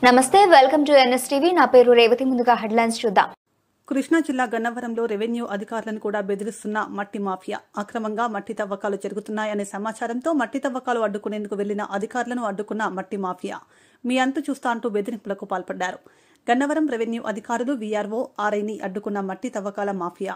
నమస్తే welcome to NS TV నా పేరు రేవతి ముందుగా హెడ్లైన్స్ చూద్దాం కృష్ణా జిల్లా గన్నవరంలో రెవెన్యూ అధికారులను కూడా బెదిరిస్తున్న మట్టి మాఫియా అక్రమంగా మట్టి తవ్వకాలు జరుగుతున్నాయనే సమాచారంతో మట్టి తవ్వకాలు అడ్డుకునేందుకు వెళ్లిన అధికారులను అడ్డుకున్న మట్టి మాఫియా మీ అంతు చూస్తా అంటూ బెదిరింపులకు పాల్పడ్డారు గన్నవరం రెవెన్యూ అధికారులు వీఆర్ఓ ఆర్ఐని అడ్డుకున్న మట్టి తవ్వకాల మాఫియా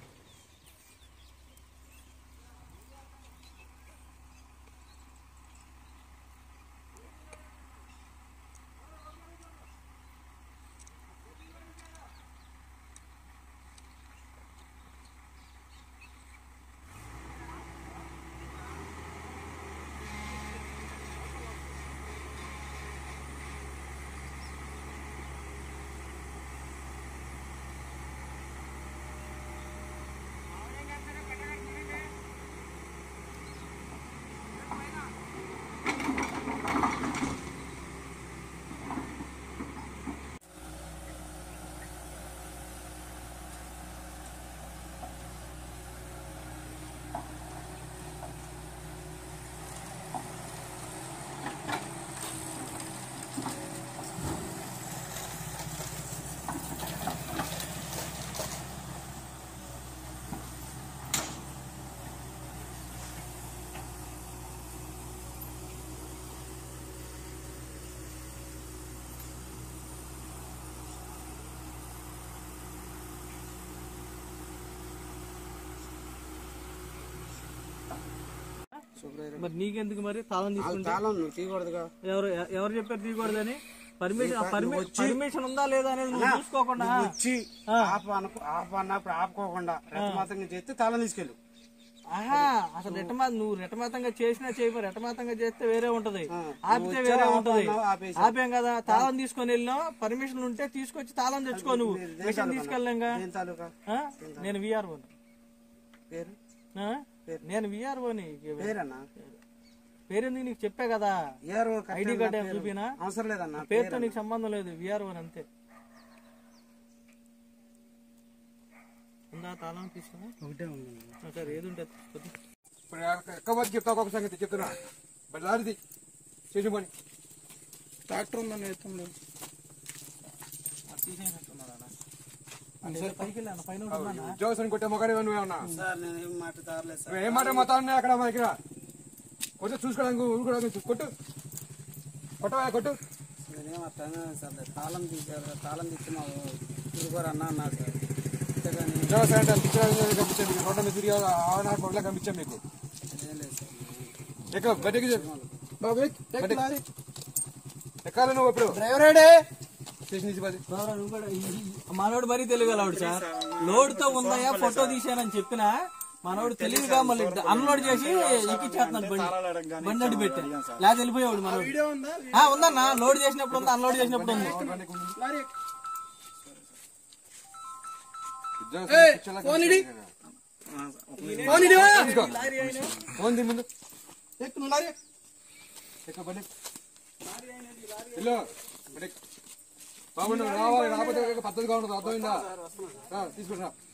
మరి నీకెందుకు మరి తాళం తీసుకుంటే తాళం నువ్వు తీయకూడదుగా ఎవరు ఎవరు చెప్పారు తీయకూడదని పర్మిషన్ పర్మిషన్ ఉందా లేదా అనేది నువ్వు చూసుకోకుండా వచ్చి ఆపు అనుకో ఆపు అన్నప్పుడు ఆపుకోకుండా రెట్టమాతంగా చేస్తే తాళం తీసుకెళ్ళు ఆహా అసలు రెటమా నువ్వు రెటమాతంగా చేసినా చేయవు రెటమాతంగా చేస్తే వేరే ఉంటది ఆపితే వేరే ఉంటది అన్నావు, ఆపేసి. ఆపాం కదా తాళం తీసుకొని వెళ్ళినాం పర్మిషన్ ఉంటే తీసుకొచ్చి తాళం తెచ్చుకో నువ్వు మిషన్ తీసుకెళ్ళంగా ఏం తాలూకా నేను విఆర్ఓ పేరు నేను విఆర్ఓని పేరన్నా పేరెందుకు నీకు చెప్పా కదా ఏరో ఐడి కార్డ్ ఏం చూపినా అవసరం లేదన్నా పేరుతో నీకు సంబంధం లేదు విఆర్ఓ అంతే ఉందా తాళం తీసుకున్నా ఒకటే ఉంది సరే ఏది ఉంటే తీసుకొద్దు. ఇప్పుడు ఎక్కబోతే చెప్తా ఒక్కొక్క సంగతి చెప్తున్నా బట్ లారిది చేసి పని ట్రాక్టర్ ఉందని ఎత్తండి అది తీసేసినట్టున్నాడు అన్న. అంటే పైకి వెళ్ళాను పైన ఒకటి ఉందన్న. ఉద్యోగం కొట్టే మొగాడే నువ్వేమన్నా సార్ నేను ఏం మాట తారలేదు సార్ నువ్వు ఏం మాట మొత్తం ఉన్నాయి అక్కడ మన ఇక్కడ కొంచెం చూసుకోవడానికి ఊరుకోవడానికి కొట్టు కొట్టవా కొట్టు నేనేం అట్లా అనలేదు సార్ తాళం తీసారు తాళం తీసి మా తిరుగురు అన్న అన్నారు సార్ అంతేగాని ఉద్యోగ సెంటర్ పిక్చర్ కనిపించాం మీకు రోడ్ల మీద తిరిగి ఆవనా కొట్లా కనిపించాం మీకు ఏం లేదు సార్ ఎక్క బయటకి చెప్పు. బయటికి. ఎక్కాలి నువ్వు ఇప్పుడు డ్రైవర్ స్టేషన్ నుంచి పది బాబురా, నువ్వు కూడా ఈ- ఈ- మనోడు మరీ తెలియగలవాడు సార్ లోడ్ తో ఉందయ్యా ఫోటో తీశానని చెప్పిన మనోడు తెలివిగా మళ్ళీ అన్లోడ్ చేసి ఎక్కిచ్చేస్తున్నాడు బండి బండి అడ్డు పెట్టి లేదా వెళ్ళిపోయాడు మనోడు ఆ, ఉందన్న లోడ్ చేసినప్పుడు ఉంది అన్లోడ్ చేసినప్పుడు ఉంది ఉద్యోగ సెంటర్ పిక్చర్లా కనిపించాం తీసుకో. ఫోన్ తీ ముందు ఎక్క బండి ఇల్లు బండి బాబు నువ్వు రావాలి రాకపోతే పద్ధతిగా ఉండదు అర్థమైందా రా, తీసుకుంటా